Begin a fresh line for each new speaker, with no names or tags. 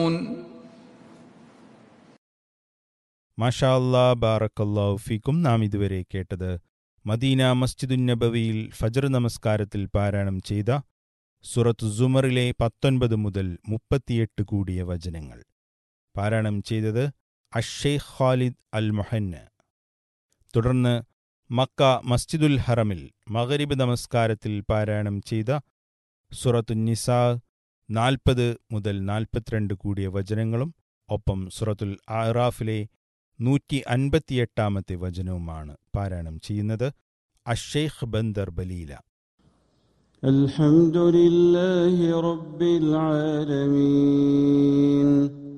يعلمون
മാഷാ അല്ലാ ബാറക്കല്ലാഹു ഫീക്കും നാം ഇതുവരെ കേട്ടത് മദീന മസ്ജിദുൻ നബവിയിൽ ഫജർ നമസ്കാരത്തിൽ പാരായണം ചെയ്ത സുറത്ത് സുമറിലെ പത്തൊൻപത് മുതൽ മുപ്പത്തിയെട്ട് കൂടിയ വചനങ്ങൾ പാരായണം ചെയ്തത് അഷേഖ് ഖാലിദ് അൽ മൊഹന്ന് തുടർന്ന് മക്ക മസ്ജിദുൽ ഹറമിൽ മഗരിബ് നമസ്കാരത്തിൽ പാരായണം ചെയ്ത സുറത്തു നിസാ നാൽപ്പത് മുതൽ നാൽപ്പത്തിരണ്ട് കൂടിയ വചനങ്ങളും ഒപ്പം സുറത്തുൽ ആറാഫിലെ നൂറ്റി അൻപത്തിയെട്ടാമത്തെ വചനവുമാണ് പാരായണം ചെയ്യുന്നത് അഷേഖ് ബന്ദർ ബലീല
الحمد لله رب العالمين